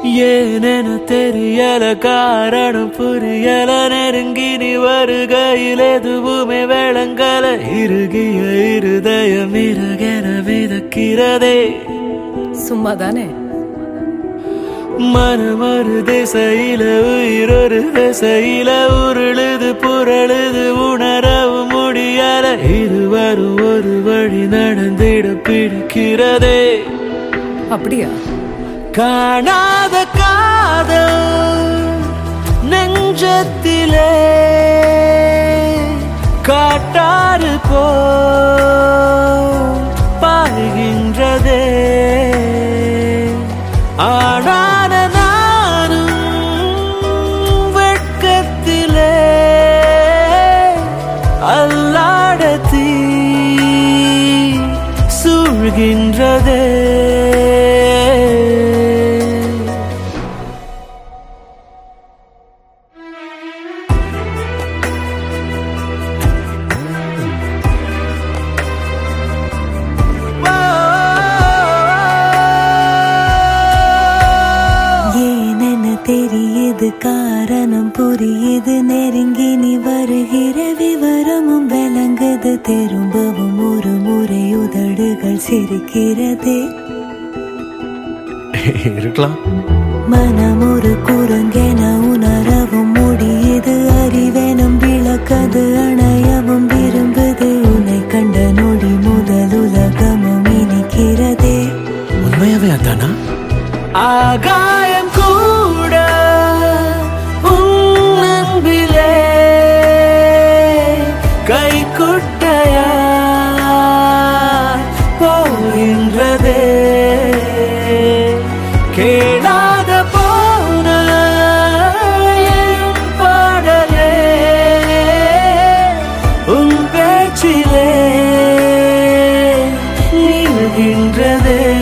ஏனென தெரியல காரணம் புரியல நெருங்கி நீ வருகையில் எதுவுமே விளங்கல இறுகிய இருதயம் இறகென மிதக்கிறதே சும்மா தானே மனம் ஒரு திசையில உயிர் ஒரு திசையில உருளுது புரளுது உணரவும் முடியல இருவரும் ஒரு வழி நடந்திட பிடிக்கிறதே அப்படியா காணாத காதல் நெஞ்சத்திலே காட்டாறு போ பாய்கின்றதே ஆனான நானும் வெட்கத்திலே அல்லாட தீ சூழ்கின்றதே ஏனென தெரியுது காரணம் புரியுது நெருங்கி நீ வருகிற விவரமும் விளங்குது திரும்பவும் ஒரு முறை உதடுகள் சிரிக்கிறதே இருக்கலாம் மனம் ஒரு குரங்கென உணரவும் முடியுது அறிவெனும் விளக்கது அணையவும் விரும்புது உன்னை கண்ட நொடி முதல் உலகமும் இனிக்கிறதே உண்மையாவே அதானா ஆகாயம் கூட உன் அன்பிலே கை குட்டையா போகின்றதே கேளாத போன என் பாடலே உன் பேச்சிலே நீள்கின்றதே